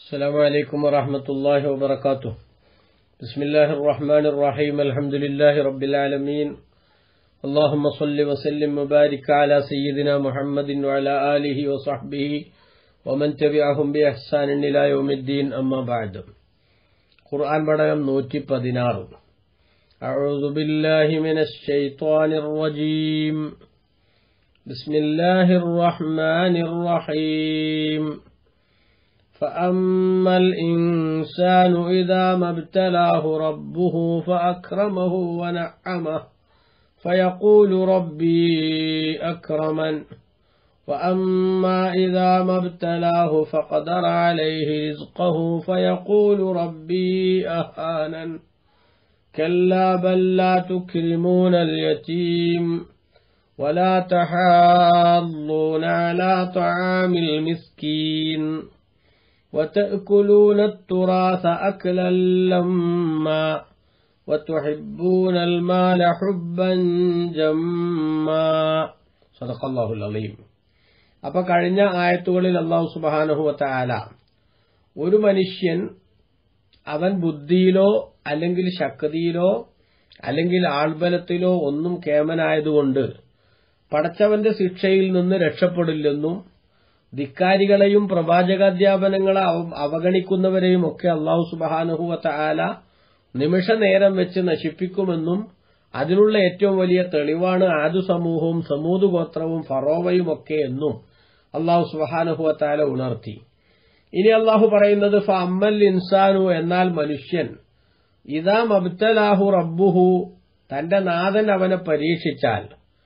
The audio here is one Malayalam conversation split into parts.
السلام عليكم ورحمة الله وبركاته بسم الله الرحمن الرحيم الحمد لله رب العالمين اللهم صل وسلم وبارك على سيدنا محمد وعلى آله وصحبه ومن تبعهم بإحسان إلى يوم الدين أما بعد ഖുർആൻ പഠനം നൂറ്റി പതിനാറ് أعوذ بالله من الشيطان الرجيم بسم الله الرحمن الرحيم فأما الإنسان إذا ما ابتلاه ربه فأكرمه ونعمه فيقول ربي أكرمن وأما إذا ما ابتلاه فقدر عليه رزقه فيقول ربي أهانن كلا بل لا تكرمون اليتيم ولا تحاضون على طعام المسكين وتأكلون التراث أكلا لما وتحبون المال حبا جما صدق الله العظيم അപ്പൊ കഴിഞ്ഞ ആയത്തുകളിൽ അള്ളാഹു സുബാനഹുവത്ത ആല ഒരു മനുഷ്യൻ അവൻ ബുദ്ധിയിലോ അല്ലെങ്കിൽ ശക്തിയിലോ അല്ലെങ്കിൽ ആൾബലത്തിലോ ഒന്നും കേമനായതുകൊണ്ട് പടച്ചവന്റെ ശിക്ഷയിൽ നിന്ന് രക്ഷപ്പെടില്ലെന്നും ധിക്കാരികളെയും പ്രവാചകാധ്യാപനങ്ങളെ അവഗണിക്കുന്നവരെയും ഒക്കെ അള്ളാഹു സുബാനുഹുവത്ത ആല നിമിഷ നേരം വെച്ച് നശിപ്പിക്കുമെന്നും അതിനുള്ള ഏറ്റവും വലിയ തെളിവാണ് ആദു സമൂഹവും സമൂത് ഗോത്രവും ഫറോവയും ഒക്കെ എന്നും അള്ളാഹു സുബാനുഹുവത്താല ഉണർത്തി ഇനി അള്ളാഹു പറയുന്നത് ഫ അമ്മൽ ഇൻസാനു എന്നാൽ മനുഷ്യൻ ഇതാ മബ്തലാഹു റബ്ബുഹു തന്റെ നാഥൻ അവനെ പരീക്ഷിച്ചാൽ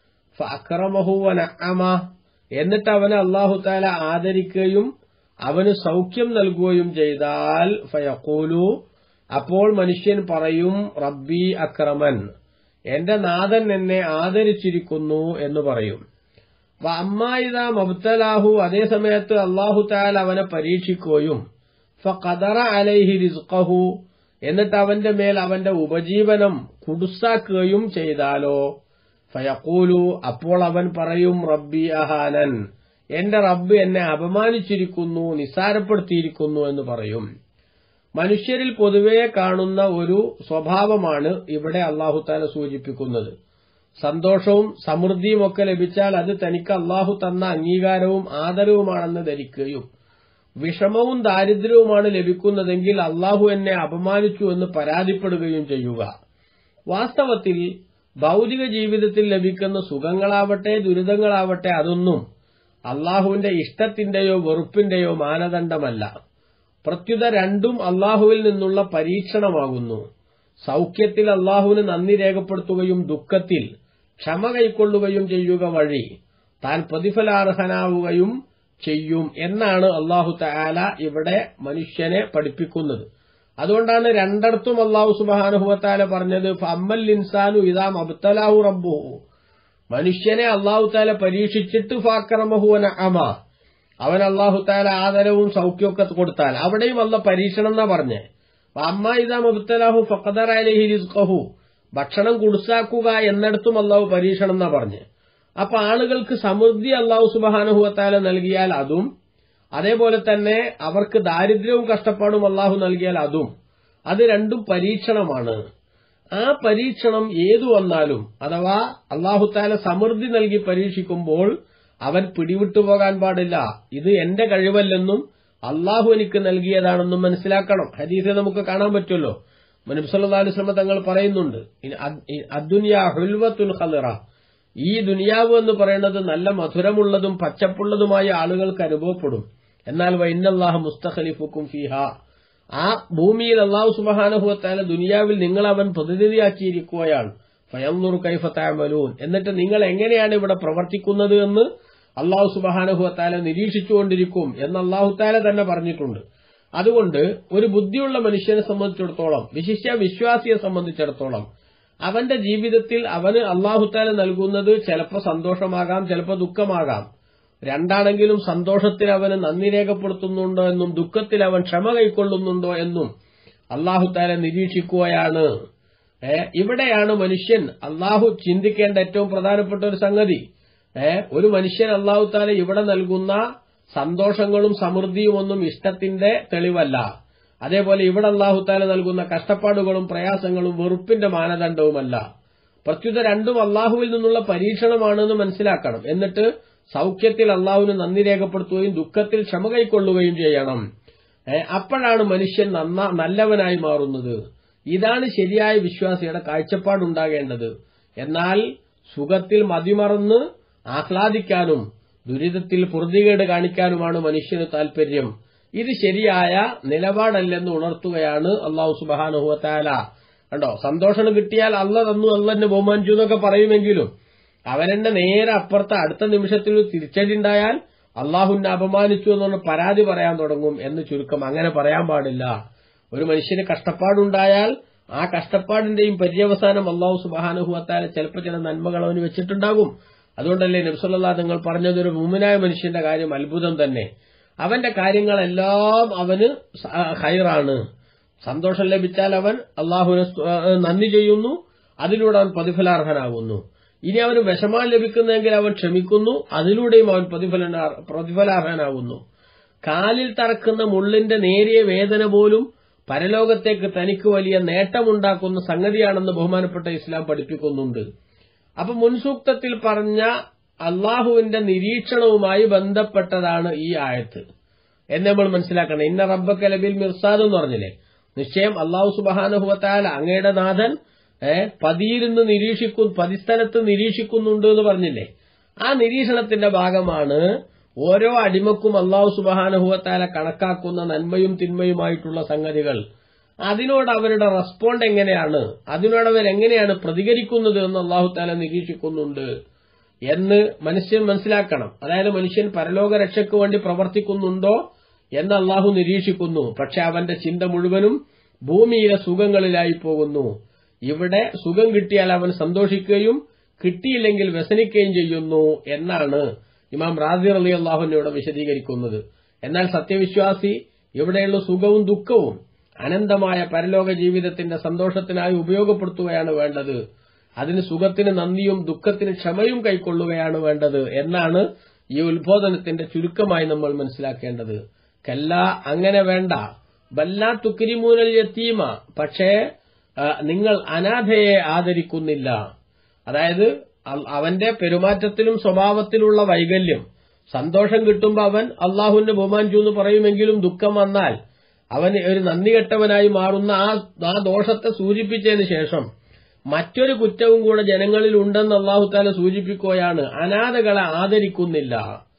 ഫ അക്രമഹു വനഅമ എന്നിട്ട് അവനെ അള്ളാഹു താല ആദരിക്കുകയും അവന് സൗഖ്യം നൽകുകയും ചെയ്താൽ ഫയക്കൂലു അപ്പോൾ മനുഷ്യൻ പറയും റബ്ബി അക്രമൻ എന്റെ നാഥൻ എന്നെ ആദരിച്ചിരിക്കുന്നു എന്ന് പറയും അമ്മായിത മബ്തലാഹു അതേ സമയത്ത് അള്ളാഹു താൽ അവനെ പരീക്ഷിക്കുകയും ഫഖദറ അലൈഹി റിസ്ഖഹു എന്നിട്ട് അവന്റെ മേൽ അവന്റെ ഉപജീവനം കുടുസാക്കുകയും ചെയ്താലോ ഫയക്കൂലു അപ്പോൾ അവൻ പറയും റബ്ബി അഹാനൻ എന്റെ റബ്ബ് എന്നെ അപമാനിച്ചിരിക്കുന്നു നിസ്സാരപ്പെടുത്തിയിരിക്കുന്നു എന്ന് പറയും മനുഷ്യരിൽ പൊതുവെ കാണുന്ന ഒരു സ്വഭാവമാണ് ഇവിടെ അള്ളാഹുത്താല സൂചിപ്പിക്കുന്നത് സന്തോഷവും സമൃദ്ധിയും ഒക്കെ ലഭിച്ചാൽ അത് തനിക്ക് അള്ളാഹു തന്ന അംഗീകാരവും ആദരവുമാണെന്ന് ധരിക്കുകയും വിഷമവും ദാരിദ്ര്യവുമാണ് ലഭിക്കുന്നതെങ്കിൽ അള്ളാഹു എന്നെ അപമാനിച്ചു എന്ന് പരാതിപ്പെടുകയും ചെയ്യുക വാസ്തവത്തിൽ ഭൗതിക ജീവിതത്തിൽ ലഭിക്കുന്ന സുഖങ്ങളാവട്ടെ ദുരിതങ്ങളാവട്ടെ അതൊന്നും അള്ളാഹുവിന്റെ ഇഷ്ടത്തിന്റെയോ വെറുപ്പിന്റെയോ മാനദണ്ഡമല്ല പ്രത്യുത രണ്ടും അള്ളാഹുവിൽ നിന്നുള്ള പരീക്ഷണമാകുന്നു സൗഖ്യത്തിൽ അള്ളാഹുവിന് നന്ദി രേഖപ്പെടുത്തുകയും ദുഃഖത്തിൽ ക്ഷമ കൈക്കൊള്ളുകയും ചെയ്യുക വഴി താൻ പ്രതിഫലാർഹനാവുകയും ചെയ്യും എന്നാണ് അള്ളാഹു താല ഇവിടെ മനുഷ്യനെ പഠിപ്പിക്കുന്നത് അതുകൊണ്ടാണ് രണ്ടിടത്തും അള്ളാഹു സുബാനുഹുവത്താല പറഞ്ഞത് അമ്മൽ ഇൻസാനു ഇതാം അബ്തലാഹു റബ്ബുഹു മനുഷ്യനെ അള്ളാഹു താല പരീക്ഷിച്ചിട്ട് ഫാക്രമഹുവന അമ അവൻ അള്ളാഹു താല ആദരവും സൗഖ്യമൊക്കെ കൊടുത്താൽ അവിടെയും അല്ല പരീക്ഷണം എന്നാ പറഞ്ഞേ അമ്മ ഇതാ മുബ്തലാഹു ഫഖദറലഹി റിസ്ഖഹു ഭക്ഷണം കുടിസാക്കുക എന്നിടത്തും അള്ളാഹു പരീക്ഷണം എന്നാ പറഞ്ഞ് അപ്പൊ ആളുകൾക്ക് സമൃദ്ധി അള്ളാഹു സുബാനുഹുവത്താല നൽകിയാൽ അതും അതേപോലെ തന്നെ അവർക്ക് ദാരിദ്ര്യവും കഷ്ടപ്പാടും അള്ളാഹു നൽകിയാൽ അതും അത് രണ്ടും പരീക്ഷണമാണ് ആ പരീക്ഷണം ഏതു വന്നാലും അഥവാ അള്ളാഹുത്താല സമൃദ്ധി നൽകി പരീക്ഷിക്കുമ്പോൾ അവൻ പിടിവിട്ടു പോകാൻ പാടില്ല ഇത് എന്റെ കഴിവല്ലെന്നും അള്ളാഹു എനിക്ക് നൽകിയതാണെന്നും മനസ്സിലാക്കണം ഹദീസെ നമുക്ക് കാണാൻ പറ്റുമല്ലോ മുനബ്സല്ലാസ്ലമ തങ്ങൾ പറയുന്നുണ്ട് അദ്ദുനിയ ഹുൽവത്തുൽ ഖലറ ഈ ദുനിയാവ് എന്ന് പറയുന്നത് നല്ല മധുരമുള്ളതും പച്ചപ്പുള്ളതുമായ ആളുകൾക്ക് അനുഭവപ്പെടും എന്നാൽ വൈനല്ലാഹ് മുസ്തഖലിഫുക്കും ഫിഹ ആ ഭൂമിയിൽ അള്ളാഹു സുബഹാനഹുവത്താല ദുനിയാവിൽ നിങ്ങൾ അവൻ പ്രതിനിധിയാക്കിയിരിക്കുകയാണ് ഫയന്നൂർ കൈഫത്താമലൂൻ എന്നിട്ട് നിങ്ങൾ എങ്ങനെയാണ് ഇവിടെ പ്രവർത്തിക്കുന്നത് എന്ന് അള്ളാഹു സുബഹാനഹുവത്താല നിരീക്ഷിച്ചുകൊണ്ടിരിക്കും എന്ന് അള്ളാഹുത്താല തന്നെ പറഞ്ഞിട്ടുണ്ട് അതുകൊണ്ട് ഒരു ബുദ്ധിയുള്ള മനുഷ്യനെ സംബന്ധിച്ചിടത്തോളം വിശിഷ്യ വിശ്വാസിയെ സംബന്ധിച്ചിടത്തോളം അവന്റെ ജീവിതത്തിൽ അവന് അള്ളാഹുത്താല നൽകുന്നത് ചിലപ്പോൾ സന്തോഷമാകാം ചിലപ്പോൾ ദുഃഖമാകാം രണ്ടാണെങ്കിലും സന്തോഷത്തിൽ അവന് നന്ദി രേഖപ്പെടുത്തുന്നുണ്ടോ എന്നും ദുഃഖത്തിൽ അവൻ ക്ഷമ കൈക്കൊള്ളുന്നുണ്ടോ എന്നും അള്ളാഹുത്താല നിരീക്ഷിക്കുകയാണ് ഇവിടെയാണ് മനുഷ്യൻ അള്ളാഹു ചിന്തിക്കേണ്ട ഏറ്റവും പ്രധാനപ്പെട്ട ഒരു സംഗതി ഏ ഒരു മനുഷ്യൻ അള്ളാഹു താല ഇവിടെ നൽകുന്ന സന്തോഷങ്ങളും സമൃദ്ധിയും ഒന്നും ഇഷ്ടത്തിന്റെ തെളിവല്ല അതേപോലെ ഇവിടെ അള്ളാഹുത്താല നൽകുന്ന കഷ്ടപ്പാടുകളും പ്രയാസങ്ങളും വെറുപ്പിന്റെ മാനദണ്ഡവുമല്ല പ്രത്യുത രണ്ടും അള്ളാഹുവിൽ നിന്നുള്ള പരീക്ഷണമാണെന്ന് മനസ്സിലാക്കണം എന്നിട്ട് സൗഖ്യത്തിൽ അള്ളാഹുവിന് നന്ദി രേഖപ്പെടുത്തുകയും ദുഃഖത്തിൽ ക്ഷമ കൈക്കൊള്ളുകയും ചെയ്യണം ഏ, അപ്പോഴാണ് മനുഷ്യൻ നന്ന നല്ലവനായി മാറുന്നത് ഇതാണ് ശരിയായ വിശ്വാസിയുടെ കാഴ്ചപ്പാടുണ്ടാകേണ്ടത് എന്നാൽ സുഖത്തിൽ മതിമറന്ന് ആഹ്ലാദിക്കാനും ദുരിതത്തിൽ പൊറുതികേട് കാണിക്കാനുമാണ് മനുഷ്യന് താൽപര്യം ഇത് ശരിയായ നിലപാടല്ലെന്ന് ഉണർത്തുകയാണ് അള്ളാഹു സുബാനുഹുവത്താല കണ്ടോ സന്തോഷം കിട്ടിയാൽ അല്ല തന്നു അല്ലെന്നെ ബഹുമാനിച്ചു എന്നൊക്കെ പറയുമെങ്കിലും അവരെന്നെ നേരെ അപ്പുറത്തെ അടുത്ത നിമിഷത്തിൽ ഒരു തിരിച്ചടി ഉണ്ടായാൽ അള്ളാഹുവിനെ അപമാനിച്ചു എന്നുള്ള പരാതി പറയാൻ തുടങ്ങും എന്ന് ചുരുക്കം അങ്ങനെ പറയാൻ പാടില്ല ഒരു മനുഷ്യന് കഷ്ടപ്പാടുണ്ടായാൽ ആ കഷ്ടപ്പാടിന്റെയും പര്യവസാനം അള്ളാഹു സുബാനുഹുവത്താല ചിലപ്പോൾ ചില നന്മകൾ അവന് വെച്ചിട്ടുണ്ടാകും അതുകൊണ്ടല്ലേ നബ്സല്ലാ നിങ്ങൾ പറഞ്ഞത് ഒരു മുമിനായ മനുഷ്യന്റെ കാര്യം അത്ഭുതം തന്നെ അവന്റെ കാര്യങ്ങളെല്ലാം അവന് സ- ഹൈറാണ് സന്തോഷം ലഭിച്ചാൽ അവൻ അള്ളാഹുവിന് സ്തു- ആ, നന്ദി ചെയ്യുന്നു അതിലൂടെ അവൻ പ്രതിഫലാർഹനാകുന്നു ഇനി അവന് വിഷമാൻ ലഭിക്കുന്നെങ്കിൽ അവൻ ക്ഷമിക്കുന്നു അതിലൂടെയും അവൻ പ്രതിഫല പ്രതിഫലാർഹനാകുന്നു കാലിൽ തറക്കുന്ന മുള്ളിന്റെ നേരിയ വേദന പോലും പരലോകത്തേക്ക് തനിക്ക് വലിയ നേട്ടമുണ്ടാക്കുന്ന സംഗതിയാണെന്ന് ബഹുമാനപ്പെട്ട ഇസ്ലാം പഠിപ്പിക്കുന്നുണ്ട് അപ്പൊ മുൻസൂക്തത്തിൽ പറഞ്ഞ അള്ളാഹുവിന്റെ നിരീക്ഷണവുമായി ബന്ധപ്പെട്ടതാണ് ഈ ആയത്ത് എന്ന് നമ്മൾ മനസ്സിലാക്കണം ഇന്ന റബ്ബക്ക ലബിൽ മിർസാദ് എന്ന് പറഞ്ഞില്ലേ നിശ്ചയം അള്ളാഹു സുബഹാനുഹുവത്താല അങ്ങയുടെ നാഥൻ ഏ പതിയിരുന്ന് നിരീക്ഷിക്കും പതിസ്ഥലത്ത് നിരീക്ഷിക്കുന്നുണ്ട് എന്ന് പറഞ്ഞില്ലേ ആ നിരീക്ഷണത്തിന്റെ ഭാഗമാണ് ഓരോ അടിമക്കും അള്ളാഹു സുബഹാനുഹുവത്താല കണക്കാക്കുന്ന നന്മയും തിന്മയുമായിട്ടുള്ള സംഗതികൾ അതിനോട് അവരുടെ റെസ്പോണ്ട് എങ്ങനെയാണ് അതിനോട് അവർ എങ്ങനെയാണ് പ്രതികരിക്കുന്നത് എന്ന് അള്ളാഹു താല നിരീക്ഷിക്കുന്നുണ്ട് എന്ന് മനുഷ്യൻ മനസ്സിലാക്കണം അതായത് മനുഷ്യൻ പരലോക രക്ഷയ്ക്ക് വേണ്ടി പ്രവർത്തിക്കുന്നുണ്ടോ എന്ന് അള്ളാഹു നിരീക്ഷിക്കുന്നു പക്ഷെ അവന്റെ ചിന്ത മുഴുവനും ഭൂമിയിലെ സുഖങ്ങളിലായി പോകുന്നു ഇവിടെ സുഖം കിട്ടിയാൽ അവൻ സന്തോഷിക്കുകയും കിട്ടിയില്ലെങ്കിൽ വ്യസനിക്കുകയും ചെയ്യുന്നു എന്നാണ് ഇമാം റാസി അലി അള്ളാഹുവിനോട് വിശദീകരിക്കുന്നത് എന്നാൽ സത്യവിശ്വാസി ഇവിടെയുള്ള സുഖവും ദുഃഖവും അനന്തമായ പരലോക ജീവിതത്തിന്റെ സന്തോഷത്തിനായി ഉപയോഗപ്പെടുത്തുകയാണ് വേണ്ടത് അതിന് സുഖത്തിന് നന്ദിയും ദുഃഖത്തിന് ക്ഷമയും കൈക്കൊള്ളുകയാണ് വേണ്ടത് എന്നാണ് ഈ ഉത്ബോധനത്തിന്റെ ചുരുക്കമായി നമ്മൾ മനസ്സിലാക്കേണ്ടത് കല്ല അങ്ങനെ വേണ്ട ബല്ലാ തുക്രിമൂനൽ യത്തീമ പക്ഷേ ആ, നിങ്ങൾ അനാഥയെ ആദരിക്കുന്നില്ല അതായത് അ- അവന്റെ പെരുമാറ്റത്തിലും സ്വഭാവത്തിലുള്ള വൈകല്യം സന്തോഷം കിട്ടുമ്പോൾ അവൻ അള്ളാഹുവിന്റെ ബഹുമാനിച്ചു എന്ന് പറയുമെങ്കിലും ദുഃഖം വന്നാൽ അവൻ ഒരു നന്ദി കെട്ടവനായി മാറുന്ന ആ ആ ദോഷത്തെ സൂചിപ്പിച്ചതിന് ശേഷം മറ്റൊരു കുറ്റവും കൂടെ ജനങ്ങളിൽ ഉണ്ടെന്ന് അള്ളാഹു താല സൂചിപ്പിക്കുകയാണ് അനാഥകളെ ആദരിക്കുന്നില്ല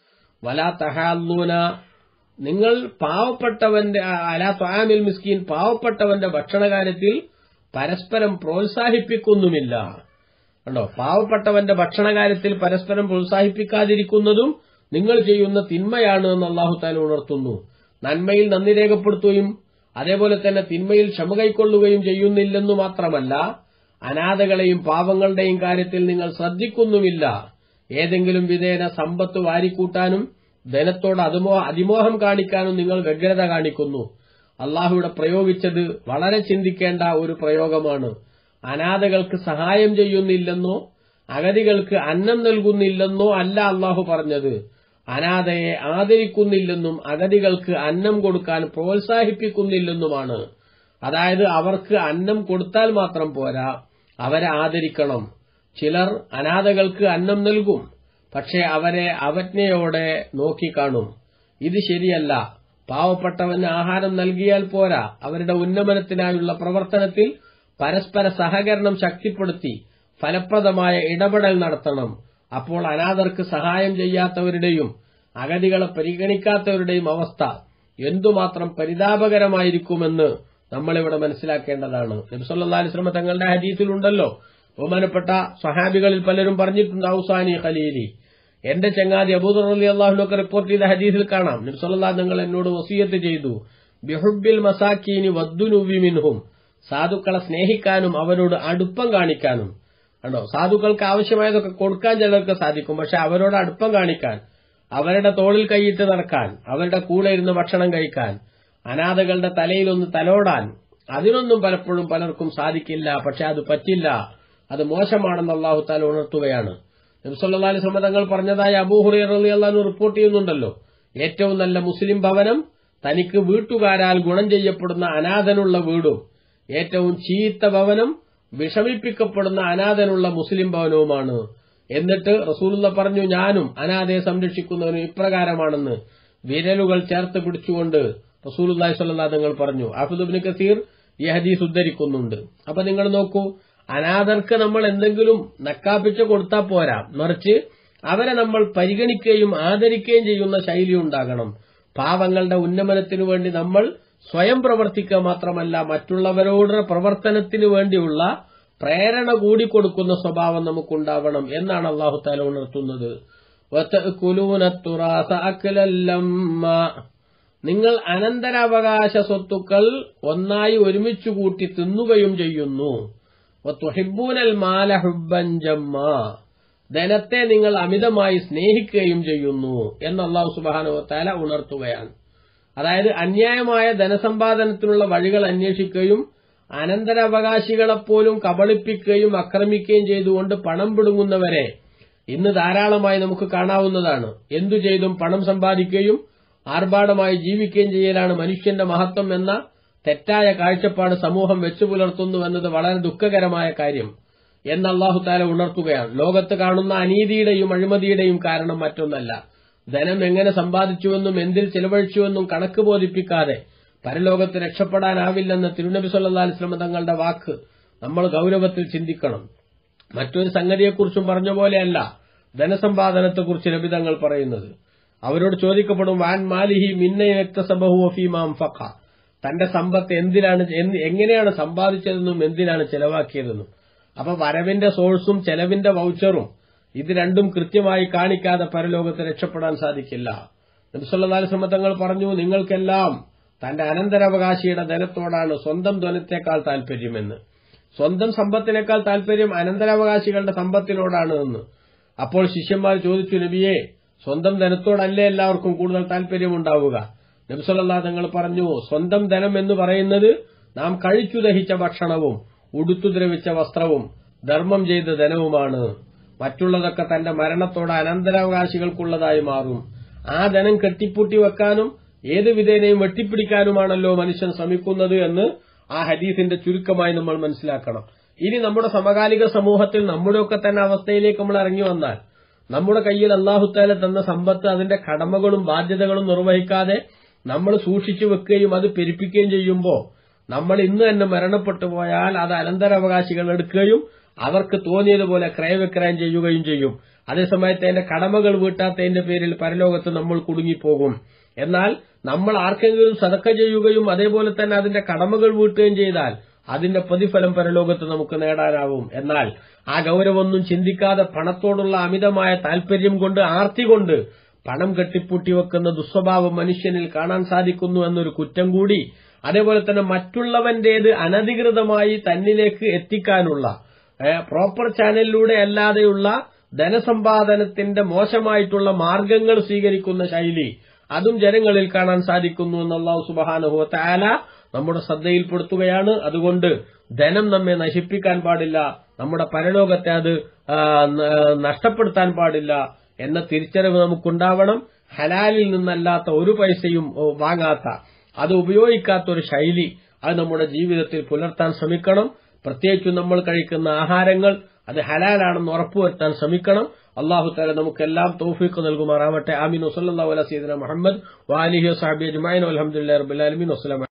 വലാ തഹാലൂന നിങ്ങൾ പാവപ്പെട്ടവന്റെ അലാ ത്വാമിൽ മിസ്കീൻ പാവപ്പെട്ടവന്റെ ഭക്ഷണകാര്യത്തിൽ പരസ്പരം പ്രോത്സാഹിപ്പിക്കുന്നുമില്ല കണ്ടോ പാവപ്പെട്ടവന്റെ ഭക്ഷണകാര്യത്തിൽ പരസ്പരം പ്രോത്സാഹിപ്പിക്കാതിരിക്കുന്നതും നിങ്ങൾ ചെയ്യുന്ന തിന്മയാണ് എന്ന് അള്ളാഹു താല ഉണർത്തുന്നു നന്മയിൽ നന്ദി രേഖപ്പെടുത്തുകയും അതേപോലെ തന്നെ തിന്മയിൽ ക്ഷമ കൈക്കൊള്ളുകയും ചെയ്യുന്നില്ലെന്നു മാത്രമല്ല അനാഥകളെയും പാവങ്ങളുടെയും കാര്യത്തിൽ നിങ്ങൾ ശ്രദ്ധിക്കുന്നുമില്ല ഏതെങ്കിലും വിധേന സമ്പത്ത് വാരിക്കൂട്ടാനും ധനത്തോട് അതിമോ അതിമോഹം കാണിക്കാനും നിങ്ങൾ വ്യഗ്രത കാണിക്കുന്നു അള്ളാഹുവിടെ പ്രയോഗിച്ചത് വളരെ ചിന്തിക്കേണ്ട ഒരു പ്രയോഗമാണ് അനാഥകൾക്ക് സഹായം ചെയ്യുന്നില്ലെന്നോ അഗതികൾക്ക് അന്നം നൽകുന്നില്ലെന്നോ അല്ല അള്ളാഹു പറഞ്ഞത് അനാഥയെ ആദരിക്കുന്നില്ലെന്നും അഗതികൾക്ക് അന്നം കൊടുക്കാൻ പ്രോത്സാഹിപ്പിക്കുന്നില്ലെന്നുമാണ് അതായത് അവർക്ക് അന്നം കൊടുത്താൽ മാത്രം പോരാ അവരെ ആദരിക്കണം ചിലർ അനാഥകൾക്ക് അന്നം നൽകും പക്ഷെ അവരെ അവജ്ഞയോടെ നോക്കിക്കാണും ഇത് ശരിയല്ല പാവപ്പെട്ടവന് ആഹാരം നൽകിയാൽ പോരാ അവരുടെ ഉന്നമനത്തിനായുള്ള പ്രവർത്തനത്തിൽ പരസ്പര സഹകരണം ശക്തിപ്പെടുത്തി ഫലപ്രദമായ ഇടപെടൽ നടത്തണം അപ്പോൾ അനാഥർക്ക് സഹായം ചെയ്യാത്തവരുടെയും അഗതികളെ പരിഗണിക്കാത്തവരുടെയും അവസ്ഥ എന്തുമാത്രം പരിതാപകരമായിരിക്കുമെന്ന് നമ്മളിവിടെ മനസ്സിലാക്കേണ്ടതാണ് നബ്സല്ലാ അലിസ്ലമ തങ്ങളുടെ ഹദീസിലുണ്ടല്ലോ ബഹുമാനപ്പെട്ട സ്വഹാബികളിൽ പലരും പറഞ്ഞിട്ടുണ്ട് ഔസാനി ഖലീലി എന്റെ ചങ്ങാതി അബൂദർ അലി അള്ളാഹുനൊക്കെ റിപ്പോർട്ട് ചെയ്ത ഹദീസിൽ കാണാം നബ്സല്ലാ നിങ്ങൾ എന്നോട് വസീയത്ത് ചെയ്തു ബിഹുബിൽ മസാക്കീനി വദ്ദുനുവി മിൻഹും സാധുക്കളെ സ്നേഹിക്കാനും അവരോട് അടുപ്പം കാണിക്കാനും കണ്ടോ സാധുക്കൾക്ക് ആവശ്യമായതൊക്കെ കൊടുക്കാൻ ചിലർക്ക് സാധിക്കും പക്ഷെ അവരോട് അടുപ്പം കാണിക്കാൻ അവരുടെ തോളിൽ കൈയിട്ട് നടക്കാൻ അവരുടെ കൂടെ ഇരുന്ന് ഭക്ഷണം കഴിക്കാൻ അനാഥകളുടെ തലയിലൊന്ന് തലോടാൻ അതിനൊന്നും പലപ്പോഴും പലർക്കും സാധിക്കില്ല പക്ഷെ അത് പറ്റില്ല അത് മോശമാണെന്ന് അള്ളാഹു താല ഉണർത്തുകയാണ് നബ്സല്ലാ അലൈഹി തങ്ങൾ പറഞ്ഞതായി അബൂഹുറി അള്ളാഹു റിപ്പോർട്ട് ചെയ്യുന്നുണ്ടല്ലോ ഏറ്റവും നല്ല മുസ്ലിം ഭവനം തനിക്ക് വീട്ടുകാരാൽ ഗുണം ചെയ്യപ്പെടുന്ന അനാഥനുള്ള വീടും ഏറ്റവും ചീത്ത ഭവനം വിഷമിപ്പിക്കപ്പെടുന്ന അനാഥനുള്ള മുസ്ലിം ഭവനവുമാണ് എന്നിട്ട് റസൂലുള്ള പറഞ്ഞു ഞാനും അനാഥയെ സംരക്ഷിക്കുന്നവനും ഇപ്രകാരമാണെന്ന് വിരലുകൾ ചേർത്ത് പിടിച്ചുകൊണ്ട് റസൂലുല്ലാഹി സ്വല്ലല്ലാഹു തങ്ങൾ പറഞ്ഞു ആഫിദുബിന് കസീർ ഈ ഹദീസ് ഉദ്ധരിക്കുന്നുണ്ട് അപ്പൊ നിങ്ങൾ നോക്കൂ അനാഥർക്ക് നമ്മൾ എന്തെങ്കിലും നക്കാപ്പിച്ച് കൊടുത്താൽ പോരാ മറിച്ച് അവരെ നമ്മൾ പരിഗണിക്കുകയും ആദരിക്കുകയും ചെയ്യുന്ന ശൈലി ഉണ്ടാകണം പാവങ്ങളുടെ ഉന്നമനത്തിനു വേണ്ടി നമ്മൾ സ്വയം പ്രവർത്തിക്കുക മാത്രമല്ല മറ്റുള്ളവരോടുള്ള പ്രവർത്തനത്തിനു വേണ്ടിയുള്ള പ്രേരണ കൂടി കൊടുക്കുന്ന സ്വഭാവം നമുക്കുണ്ടാവണം എന്നാണ് അള്ളാഹു താല ഉണർത്തുന്നത് وَتَأْكُلُونَ التُّرَاثَ أَكْلًا لَمًّا നിങ്ങൾ അനന്തരാവകാശ സ്വത്തുക്കൾ ഒന്നായി ഒരുമിച്ചു കൂട്ടി തിന്നുകയും ചെയ്യുന്നു വത്തുഹിബ്ബൂനൽ മാല ഹുബ്ബൻ ജമ്മാ ധനത്തെ നിങ്ങൾ അമിതമായി സ്നേഹിക്കുകയും ചെയ്യുന്നു എന്ന് അള്ളാഹു സുബാനുവത്താല ഉണർത്തുകയാണ് അതായത് അന്യായമായ ധനസമ്പാദനത്തിനുള്ള വഴികൾ അന്വേഷിക്കുകയും അനന്തരാവകാശികളെപ്പോലും കബളിപ്പിക്കുകയും ആക്രമിക്കുകയും ചെയ്തുകൊണ്ട് പണം പിടുങ്ങുന്നവരെ ഇന്ന് ധാരാളമായി നമുക്ക് കാണാവുന്നതാണ് എന്തു ചെയ്തും പണം സമ്പാദിക്കുകയും ആർഭാടമായി ജീവിക്കുകയും ചെയ്യലാണ് മനുഷ്യന്റെ മഹത്വം എന്ന തെറ്റായ കാഴ്ചപ്പാട് സമൂഹം വെച്ചു പുലർത്തുന്നു എന്നത് വളരെ ദുഃഖകരമായ കാര്യം എന്ന് അള്ളാഹു താല ഉണർത്തുകയാണ് ലോകത്ത് കാണുന്ന അനീതിയുടെയും അഴിമതിയുടെയും കാരണം മറ്റൊന്നല്ല ധനം എങ്ങനെ സമ്പാദിച്ചുവെന്നും എന്തിൽ ചെലവഴിച്ചുവെന്നും കണക്ക് ബോധിപ്പിക്കാതെ പരലോകത്ത് രക്ഷപ്പെടാനാവില്ലെന്ന തിരുനബി സല്ലാ അലിസ്ലമ തങ്ങളുടെ വാക്ക് നമ്മൾ ഗൌരവത്തിൽ ചിന്തിക്കണം മറ്റൊരു സംഗതിയെക്കുറിച്ചും പറഞ്ഞ പോലെയല്ല ധനസമ്പാദനത്തെക്കുറിച്ച് നബി തങ്ങൾ പറയുന്നത് അവരോട് ചോദിക്കപ്പെടും വാൻ മാലിഹി മിന്നയക്തസബഹുഫീമാം ഫഖ തന്റെ സമ്പത്ത് എന്തിനാണ് എന്ത് എങ്ങനെയാണ് സമ്പാദിച്ചതെന്നും എന്തിനാണ് ചെലവാക്കിയതെന്നും അപ്പൊ വരവിന്റെ സോഴ്സും ചെലവിന്റെ വൗച്ചറും ഇത് രണ്ടും കൃത്യമായി കാണിക്കാതെ പരലോകത്ത് രക്ഷപ്പെടാൻ സാധിക്കില്ല നബിസ്വല്ലാ തങ്ങൾ പറഞ്ഞു നിങ്ങൾക്കെല്ലാം തന്റെ അനന്തരാവകാശിയുടെ ധനത്തോടാണ് സ്വന്തം ധനത്തേക്കാൾ താൽപര്യമെന്ന് സ്വന്തം സമ്പത്തിനേക്കാൾ താൽപര്യം അനന്തരാവകാശികളുടെ സമ്പത്തിനോടാണ് എന്ന് അപ്പോൾ ശിഷ്യന്മാർ ചോദിച്ചു നബിയെ സ്വന്തം ധനത്തോടല്ലേ എല്ലാവർക്കും കൂടുതൽ താൽപര്യമുണ്ടാവുക നബ്സല്ലാ തങ്ങൾ പറഞ്ഞു സ്വന്തം ധനം എന്ന് പറയുന്നത് നാം കഴിച്ചു ദഹിച്ച ഭക്ഷണവും ഉടുത്തു ദ്രവിച്ച വസ്ത്രവും ധർമ്മം ചെയ്ത ധനവുമാണ് മറ്റുള്ളതൊക്കെ തന്റെ മരണത്തോടെ അനന്തരാവകാശികൾക്കുള്ളതായി മാറും ആ ധനം കെട്ടിപ്പൂട്ടി വെക്കാനും ഏത് വിധേനയും വെട്ടിപ്പിടിക്കാനുമാണല്ലോ മനുഷ്യൻ ശ്രമിക്കുന്നത് എന്ന് ആ ഹദീസിന്റെ ചുരുക്കമായി നമ്മൾ മനസ്സിലാക്കണം ഇനി നമ്മുടെ സമകാലിക സമൂഹത്തിൽ നമ്മുടെയൊക്കെ തന്നെ അവസ്ഥയിലേക്ക് നമ്മൾ ഇറങ്ങി വന്നാൽ നമ്മുടെ കയ്യിൽ അള്ളാഹുത്താല തന്ന സമ്പത്ത് അതിന്റെ കടമകളും ബാധ്യതകളും നിർവഹിക്കാതെ നമ്മൾ സൂക്ഷിച്ചു വെക്കുകയും അത് പെരുപ്പിക്കുകയും ചെയ്യുമ്പോൾ നമ്മൾ ഇന്ന് തന്നെ മരണപ്പെട്ടു പോയാൽ അത് അനന്തരാവകാശികൾ എടുക്കുകയും അവർക്ക് തോന്നിയതുപോലെ ക്രയവിക്രയം ചെയ്യുകയും ചെയ്യും അതേസമയത്ത് അതിന്റെ കടമകൾ വീട്ടാത്തതിന്റെ പേരിൽ പരലോകത്ത് നമ്മൾ കുടുങ്ങിപ്പോകും എന്നാൽ നമ്മൾ ആർക്കെങ്കിലും സതക്ക ചെയ്യുകയും അതേപോലെ തന്നെ അതിന്റെ കടമകൾ വീട്ടുകയും ചെയ്താൽ അതിന്റെ പ്രതിഫലം പരലോകത്ത് നമുക്ക് നേടാനാവും എന്നാൽ ആ ഗൌരവമൊന്നും ചിന്തിക്കാതെ പണത്തോടുള്ള അമിതമായ താൽപര്യം കൊണ്ട് ആർത്തി കൊണ്ട് പണം കെട്ടിപ്പൂട്ടി വെക്കുന്ന ദുസ്വഭാവം മനുഷ്യനിൽ കാണാൻ സാധിക്കുന്നു എന്നൊരു കുറ്റം കൂടി അതേപോലെ തന്നെ മറ്റുള്ളവന്റേത് അനധികൃതമായി തന്നിലേക്ക് എത്തിക്കാനുള്ള പ്രോപ്പർ ചാനലിലൂടെ അല്ലാതെയുള്ള ധനസമ്പാദനത്തിന്റെ മോശമായിട്ടുള്ള മാർഗങ്ങൾ സ്വീകരിക്കുന്ന ശൈലി അതും ജനങ്ങളിൽ കാണാൻ സാധിക്കുന്നു എന്നുള്ള സുബഹാനുഭവത്തെ ആല നമ്മുടെ ശ്രദ്ധയിൽപ്പെടുത്തുകയാണ് അതുകൊണ്ട് ധനം നമ്മെ നശിപ്പിക്കാൻ പാടില്ല നമ്മുടെ പരലോകത്തെ അത് നഷ്ടപ്പെടുത്താൻ പാടില്ല എന്ന തിരിച്ചറിവ് നമുക്കുണ്ടാവണം ഹലാലിൽ നിന്നല്ലാത്ത ഒരു പൈസയും വാങ്ങാത്ത അത് ഉപയോഗിക്കാത്ത ഒരു ശൈലി അത് നമ്മുടെ ജീവിതത്തിൽ പുലർത്താൻ ശ്രമിക്കണം പ്രത്യേകിച്ചും നമ്മൾ കഴിക്കുന്ന ആഹാരങ്ങൾ അത് ഹലാലാണെന്ന് ഉറപ്പുവരുത്താൻ ശ്രമിക്കണം അള്ളാഹു താല നമുക്കെല്ലാം തൗഫീഖ് നൽകുമാറാവട്ടെ ആമീൻ വസല്ലാ അല സീദന മുഹമ്മദ് വാലിഹി സാബി അജ്മൈൻ അലഹമുല്ലാ റബുലാലമീൻ വസ്സലാം